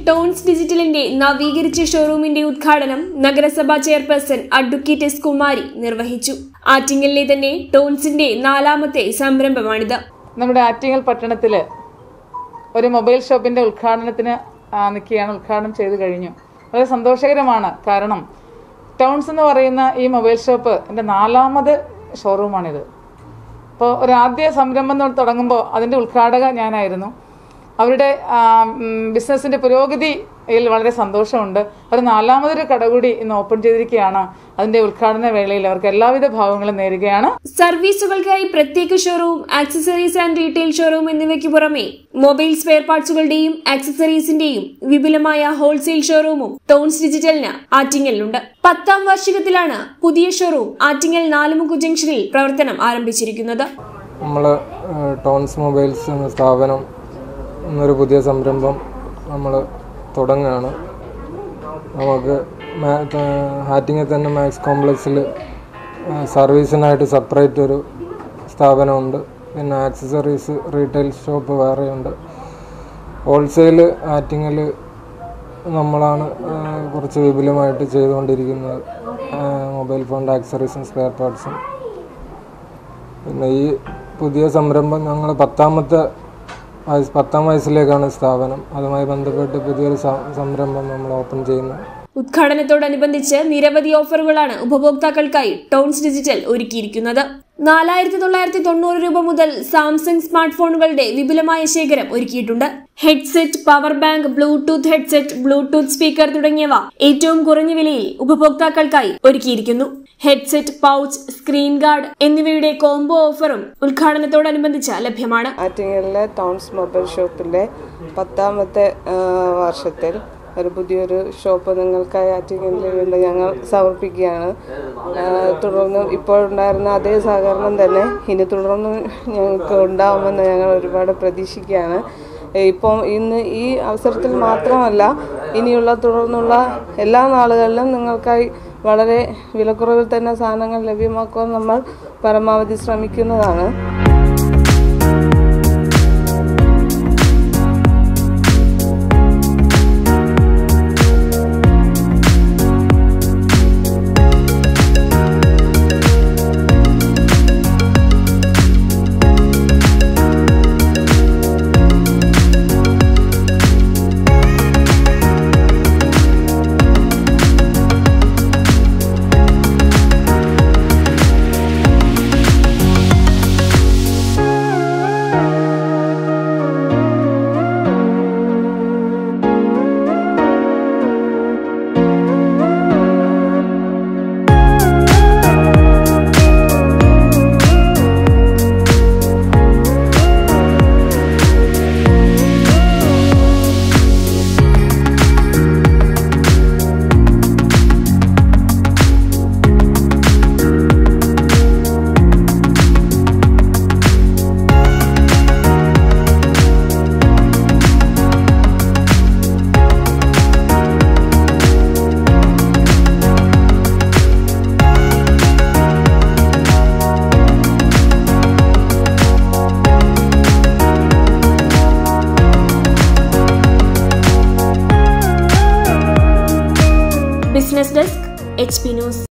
tones ഡിജിറ്റലിന്റെ നവീകരിച്ച ഷോറൂമിന്റെ ഉദ്ഘാടനം നഗരസഭാ ചെയർപേഴ്സൺ അഡ്വക്കേറ്റ് എസ് കുമാരി നിർവഹിച്ചു ആറ്റിങ്ങലിലെ തന്നെ ടോൺസിന്റെ നാലാമത്തെ സംരംഭമാണിത് നമ്മുടെ ആറ്റിങ്ങൽ പട്ടണത്തിൽ ഒരു മൊബൈൽ ഷോപ്പിൻ്റെ ഉദ്ഘാടനത്തിന് ആ, നിൽക്കുകയാണ് ഉദ്ഘാടനം ചെയ്തു കഴിഞ്ഞു വളരെ സന്തോഷകരമാണ് കാരണം ടൗൺസ് എന്ന് പറയുന്ന ഈ മൊബൈൽ ഷോപ്പ് എൻ്റെ നാലാമത് ഷോറൂമാണിത് അപ്പോൾ ഒരു ആദ്യ സംരംഭം തൊ- തുടങ്ങുമ്പോൾ അതിൻ്റെ ഉദ്ഘാടക ഞാനായിരുന്നു അവരുടെ ബിസിനസ്സിൻ്റെ പുരോഗതിയിൽ വളരെ സന്തോഷമുണ്ട് അവർ നാലാമതൊരു കട കൂടി ഇന്ന് ഓപ്പൺ ചെയ്തിരിക്കുകയാണ് അതിൻ്റെ ഉദ്ഘാടന വേളയിൽ അവർക്ക് എല്ലാവിധ ഭാവങ്ങളും നേരുകയാണ് സർവീസുകൾക്കായി പ്രത്യേക showroom accessories and retail showroom എന്നിവയ്ക്ക് പുറമെ മൊബൈൽ സ്പെയർ പാർട്സുകളുടെയും ആക്സസറീസിന്റെയും വിപുലമായ ഹോൾസെയിൽ ഷോറൂമും ടോൺസ് ഡിജിറ്റലിന് ആറ്റിങ്ങലിലുണ്ട് പത്താം വാർഷികത്തിലാണ് പുതിയ ഷോറൂം ആറ്റിങ്ങൽ നാലുമുക്ക് ജംഗ്ഷനിൽ പ്രവർത്തനം ആരംഭിച്ചിരിക്കുന്നത് നമ്മൾ ടോൺസ് മൊബൈൽസ് എന്ന സ്ഥാപനം എന്നൊരു പുതിയ സംരംഭം നമ്മൾ തുടങ്ങുകയാണ് നമുക്ക് മാ- ത- ഹാറ്റിങ്ങിൽ തന്നെ മാക്സ് കോംപ്ലക്സിൽ സർവീസിനായിട്ട് സെപ്പറേറ്റ് ഒരു സ്ഥാപനമുണ്ട് പിന്നെ ആക്സസറീസ് റീറ്റെയിൽ ഷോപ്പ് വേറെയുണ്ട് ഹോൾസെയിൽ ആറ്റിങ്ങിൽ നമ്മളാണ് ആ, കുറച്ച് വിപുലമായിട്ട് ചെയ്തുകൊണ്ടിരിക്കുന്നത് ആ, മൊബൈൽ ഫോണിൻ്റെ ആക്സറീസും സ്പെയർ പാർട്സും പിന്നെ ഈ പുതിയ സംരംഭം ഞങ്ങൾ പത്താമത്തെ വയസ്സ് പത്താം വയസ്സിലേക്കാണ് സ്ഥാപനം അതുമായി ബന്ധപ്പെട്ട് പുതിയൊരു സ- സംരംഭം നമ്മൾ ഓപ്പൺ ചെയ്യുന്നത് ഉദ്ഘാടനത്തോടനുബന്ധിച്ച് നിരവധി ഓഫറുകളാണ് ഉപഭോക്താക്കൾക്കായി ടോൺസ് ഡിജിറ്റൽ ഒരുക്കിയിരിക്കുന്നത് നാലായിരത്തി തൊള്ളായിരത്തി തൊണ്ണൂറ് രൂപ മുതൽ സാംസങ് സ്മാർട്ട് ഫോണുകളുടെ വിപുലമായ ശേഖരം ഒരുക്കിയിട്ടുണ്ട് headset power bank bluetooth headset bluetooth speaker തുടങ്ങിയവ ഏറ്റവും കുറഞ്ഞ വിലയിൽ ഉപഭോക്താക്കൾക്കായി ഒരുക്കിയിരിക്കുന്നു ഹെഡ്സെറ്റ് പൗച്ച് സ്ക്രീൻ ഗാർഡ് എന്നിവയുടെ കോംബോ ഓഫറും ഉദ്ഘാടനത്തോടനുബന്ധിച്ച് ലഭ്യമാണ് ആറ്റിങ്ങലിലെ ടൗൺസ് മൊബൈൽ ഷോപ്പിലെ പത്താമത്തെ ആ, വർഷത്തിൽ ഒരു പുതിയൊരു ഷോപ്പ് നിങ്ങൾക്കായി ആറ്റിങ്ങലിൽ വേണ്ടി ഞങ്ങൾ സമർപ്പിക്കുകയാണ് ആ, തുടർന്നും ഇപ്പോഴുണ്ടായിരുന്ന അതേ സഹകരണം തന്നെ ഇനി തുടർന്നും ഞങ്ങൾക്ക് ഉണ്ടാവുമെന്ന് ഞങ്ങൾ ഒരുപാട് പ്രതീക്ഷിക്കുകയാണ് ഇപ്പം ഇന്ന് ഈ അവസരത്തിൽ മാത്രമല്ല ഇനിയുള്ള തുടർന്നുള്ള എല്ലാ നാളുകളിലും നിങ്ങൾക്കായി വളരെ വിലക്കുറവിൽ തന്നെ സാധനങ്ങൾ ലഭ്യമാക്കുവാൻ നമ്മൾ പരമാവധി ശ്രമിക്കുന്നതാണ് business desk H P news